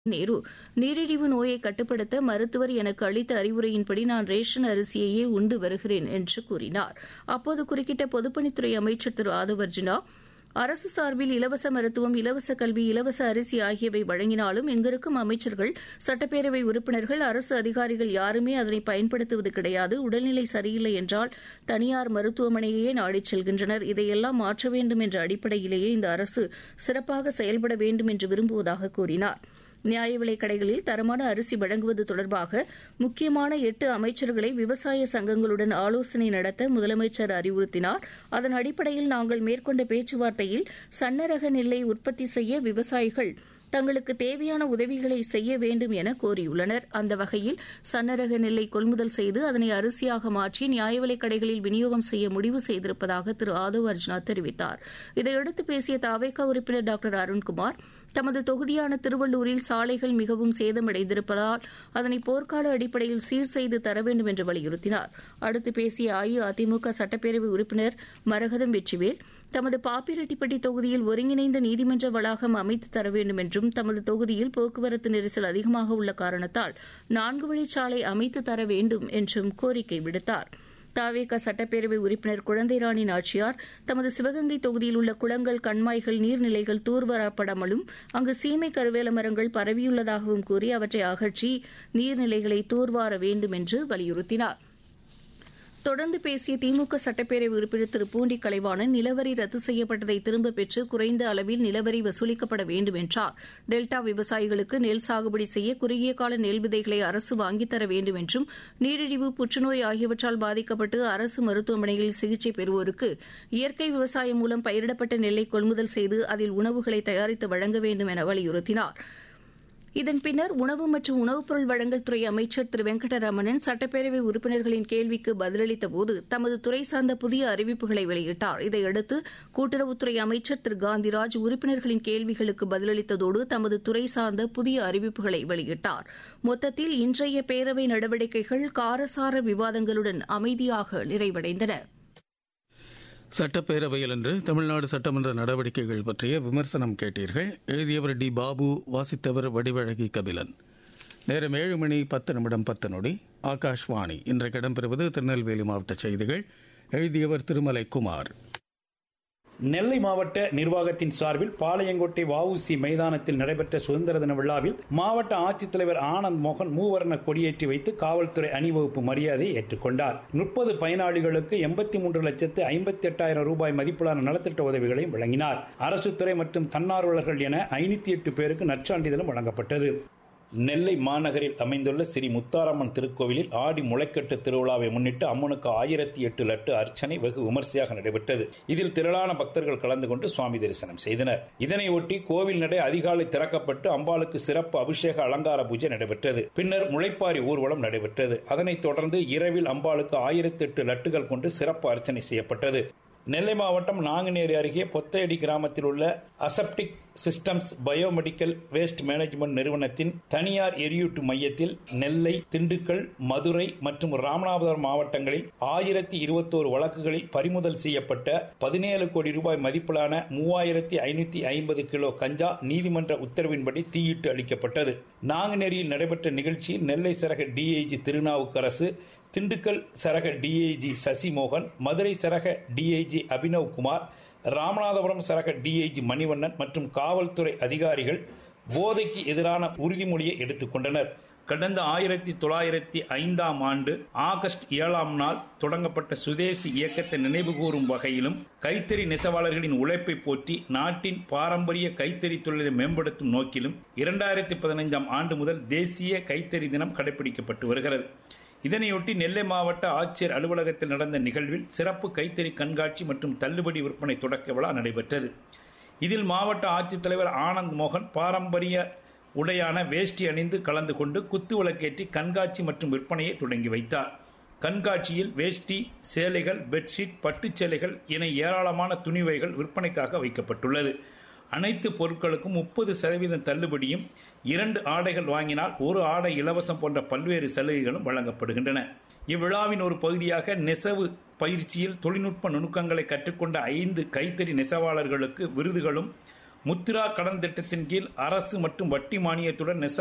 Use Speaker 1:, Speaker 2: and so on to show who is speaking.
Speaker 1: நேரு நீரிழிவு நோயை கட்டுப்படுத்த மருத்துவர் எனக்கு அளித்த அறிவுரையின்படி நான் ரேஷன் அரிசியையே உண்டு வருகிறேன் என்று கூறினார் அப்போது குறுக்கிட்ட பொதுப்பணித்துறை அமைச்சர் திரு ஆதவ் அர்ஜுனா அரசு சார்பில் இலவச மருத்துவம் இலவச கல்வி இலவச அரிசி ஆகியவை வழங்கினாலும் இங்கிருக்கும் அமைச்சர்கள் சட்டப்பேரவை உறுப்பினர்கள் அரசு அதிகாரிகள் யாருமே அதனை பயன்படுத்துவது கிடையாது உடல்நிலை சரியில்லை என்றால் தனியார் மருத்துவமனையே நாடிச் செல்கின்றனர் இதையெல்லாம் மாற்ற வேண்டும் என்ற அடிப்படையிலேயே இந்த அரசு சிறப்பாக செயல்பட வேண்டும் என்று விரும்புவதாக கூறினார் நியாய விலைக் கடைகளில் தரமான அரிசி வழங்குவது தொடர்பாக முக்கியமான எட்டு அமைச்சர்களை விவசாய சங்கங்களுடன் ஆலோசனை நடத்த முதலமைச்சர் அறிவுறுத்தினார் அதன் அடிப்படையில் நாங்கள் மேற்கொண்ட பேச்சுவார்த்தையில் சன்னரக நெல்லை உற்பத்தி செய்ய விவசாயிகள் தங்களுக்கு தேவையான உதவிகளை செய்ய வேண்டும் என கோரியுள்ளனர் அந்த வகையில் சன்னரக நெல்லை கொள்முதல் செய்து அதனை அரிசியாக மாற்றி நியாய விலைக் கடைகளில் விநியோகம் செய்ய முடிவு செய்திருப்பதாக திரு ஆதவ் அர்ஜுனா தெரிவித்தார் இதையடுத்து பேசிய தாவேகா உறுப்பினர் டாக்டர் அருண்குமார் தமது தொகுதியான திருவள்ளூரில் சாலைகள் மிகவும் சேதமடைந்திருப்பதால் அதனை போர்க்கால அடிப்படையில் சீர் செய்து தர வேண்டும் என்று வலியுறுத்தினார் அடுத்து பேசிய அஇஅதிமுக சட்டப்பேரவை உறுப்பினர் மரகதம் வெற்றிவேல் தமது பாப்பிரெட்டிப்பட்டி தொகுதியில் ஒருங்கிணைந்த நீதிமன்ற வளாகம் அமைத்து தர வேண்டும் என்றும் தமது தொகுதியில் போக்குவரத்து நெரிசல் அதிகமாக உள்ள காரணத்தால் நான்கு வழிச்சாலை அமைத்து தர வேண்டும் என்றும் கோரிக்கை விடுத்தாா் தாவேக சட்டப்பேரவை உறுப்பினர் குழந்தைராணி நாச்சியார் தமது சிவகங்கை தொகுதியில் உள்ள குளங்கள் கண்மாய்கள் நீர்நிலைகள் தூர்வாரப்படாமலும் அங்கு சீமை கருவேல மரங்கள் பரவியுள்ளதாகவும் கூறி அவற்றை அகற்றி நீர்நிலைகளை தூர்வார வேண்டும் என்று வலியுறுத்தினார் தொடர்ந்து பேசிய திமுக சட்டப்பேரவை உறுப்பினர் திரு பூண்டி கலைவாணன் நிலவரி ரத்து செய்யப்பட்டதை திரும்பப் பெற்று குறைந்த அளவில் நிலவரி வசூலிக்கப்பட வேண்டும் என்றார் டெல்டா விவசாயிகளுக்கு நெல் சாகுபடி செய்ய குறுகிய கால நெல் விதைகளை அரசு வாங்கித்தர வேண்டும் என்றும் நீரிழிவு புற்றுநோய் ஆகியவற்றால் பாதிக்கப்பட்டு அரசு மருத்துவமனைகளில் சிகிச்சை பெறுவோருக்கு இயற்கை விவசாயம் மூலம் பயிரிடப்பட்ட நெல்லை கொள்முதல் செய்து அதில் உணவுகளை தயாரித்து வழங்க வேண்டும் என வலியுறுத்தினாா் இதன் பின்னர் உணவு மற்றும் உணவுப் பொருள் வழங்கல் துறை அமைச்சர் திரு வெங்கடரமணன் சட்டப்பேரவை உறுப்பினர்களின் கேள்விக்கு பதிலளித்தபோது தமது துறை சார்ந்த புதிய அறிவிப்புகளை வெளியிட்டார் இதையடுத்து கூட்டுறவுத்துறை அமைச்சர் திரு காந்திராஜ் உறுப்பினர்களின் கேள்விகளுக்கு பதிலளித்ததோடு தமது துறை சார்ந்த புதிய அறிவிப்புகளை வெளியிட்டார் மொத்தத்தில் இன்றைய பேரவை நடவடிக்கைகள் காரசார விவாதங்களுடன் அமைதியாக நிறைவடைந்தன
Speaker 2: சட்டப்பேரவையில் இன்று தமிழ்நாடு சட்டமன்ற நடவடிக்கைகள் பற்றிய விமர்சனம் கேட்டீர்கள் எழுதியவர் டி பாபு வாசித்தவர் வடிவழகி கபிலன் நேரம் ஏழு மணி பத்து நிமிடம் பத்து நொடி ஆகாஷ்வாணி இன்றைக்கு இடம்பெறுவது திருநெல்வேலி மாவட்ட செய்திகள் எழுதியவர் திருமலை குமார்
Speaker 3: நெல்லை மாவட்ட நிர்வாகத்தின் சார்பில் பாளையங்கோட்டை வஉசி மைதானத்தில் நடைபெற்ற சுதந்திர தின விழாவில் மாவட்ட ஆட்சித்தலைவர் ஆனந்த் மோகன் மூவர்ண கொடியேற்றி வைத்து காவல்துறை அணிவகுப்பு மரியாதையை ஏற்றுக்கொண்டார் முப்பது பயனாளிகளுக்கு எண்பத்தி மூன்று லட்சத்து ஐம்பத்தி எட்டாயிரம் ரூபாய் மதிப்பிலான நலத்திட்ட உதவிகளையும் வழங்கினார் அரசு துறை மற்றும் தன்னார்வலர்கள் என ஐநூத்தி எட்டு பேருக்கு நற்சான்றிதழும் வழங்கப்பட்டது நெல்லை மாநகரில் அமைந்துள்ள ஸ்ரீ முத்தாரம்மன் திருக்கோவிலில் ஆடி முளைக்கட்டு திருவிழாவை முன்னிட்டு அம்மனுக்கு ஆயிரத்தி எட்டு லட்டு அர்ச்சனை வெகு விமர்சையாக நடைபெற்றது இதில் திரளான பக்தர்கள் கலந்து கொண்டு சுவாமி தரிசனம் செய்தனர் இதனையொட்டி கோவில் நடை அதிகாலை திறக்கப்பட்டு அம்பாளுக்கு சிறப்பு அபிஷேக அலங்கார பூஜை நடைபெற்றது பின்னர் முளைப்பாரி ஊர்வலம் நடைபெற்றது அதனைத் தொடர்ந்து இரவில் அம்பாளுக்கு ஆயிரத்தி எட்டு லட்டுகள் கொண்டு சிறப்பு அர்ச்சனை செய்யப்பட்டது நெல்லை மாவட்டம் நாங்குநேரி அருகே பொத்தையடி கிராமத்தில் உள்ள aseptic systems biomedical waste management நிறுவனத்தின் தனியார் எரியூட்டு மையத்தில் நெல்லை திண்டுக்கல் மதுரை மற்றும் ராமநாதபுரம் மாவட்டங்களில் ஆயிரத்தி இருபத்தோரு வழக்குகளில் பறிமுதல் செய்யப்பட்ட பதினேழு கோடி ரூபாய் மதிப்பிலான மூவாயிரத்தி ஐநூத்தி ஐம்பது கிலோ கஞ்சா நீதிமன்ற உத்தரவின்படி தீயிட்டு அளிக்கப்பட்டது நாங்குநேரியில் நடைபெற்ற நிகழ்ச்சியில் நெல்லை சரக டிஐஜி திருநாவுக்கரசு திண்டுக்கல் சரக டிஐஜி சசிமோகன் மதுரை சரக டிஐஜி அபினவ் குமார் ராமநாதபுரம் சரக டிஐஜி மணிவண்ணன் மற்றும் காவல்துறை அதிகாரிகள் போதைக்கு எதிரான உறுதிமொழியை எடுத்துக் கொண்டனர் கடந்த ஆயிரத்தி தொள்ளாயிரத்தி ஐந்தாம் ஆண்டு ஆகஸ்ட் ஏழாம் நாள் தொடங்கப்பட்ட சுதேசி இயக்கத்தை நினைவுகூரும் வகையிலும் கைத்தறி நெசவாளர்களின் உழைப்பை போற்றி நாட்டின் பாரம்பரிய கைத்தறி தொழிலை மேம்படுத்தும் நோக்கிலும் இரண்டாயிரத்தி பதினைந்தாம் ஆண்டு முதல் தேசிய கைத்தறி தினம் கடைபிடிக்கப்பட்டு வருகிறது இதனையொட்டி நெல்லை மாவட்ட ஆட்சியர் அலுவலகத்தில் நடந்த நிகழ்வில் சிறப்பு கைத்தறி கண்காட்சி மற்றும் தள்ளுபடி விற்பனை தொடக்க விழா நடைபெற்றது இதில் மாவட்ட ஆட்சித்தலைவர் ஆனந்த் மோகன் பாரம்பரிய உடையான வேஷ்டி அணிந்து கலந்து கொண்டு குத்து விளக்கேற்றி கண்காட்சி மற்றும் விற்பனையை தொடங்கி வைத்தார் கண்காட்சியில் வேஷ்டி சேலைகள் பெட்ஷீட் பட்டுச் சேலைகள் என ஏராளமான துணிவைகள் விற்பனைக்காக வைக்கப்பட்டுள்ளது அனைத்து பொருட்களுக்கும் முப்பது சதவீதம் தள்ளுபடியும் இரண்டு ஆடைகள் வாங்கினால் ஒரு ஆடை இலவசம் போன்ற பல்வேறு சலுகைகளும் வழங்கப்படுகின்றன இவ்விழாவின் ஒரு பகுதியாக நெசவு பயிற்சியில் தொழில்நுட்ப நுணுக்கங்களை கற்றுக்கொண்ட ஐந்து கைத்தறி நெசவாளர்களுக்கு விருதுகளும் முத்ரா கடன் திட்டத்தின் கீழ் அரசு மற்றும் வட்டி மானியத்துடன் நெச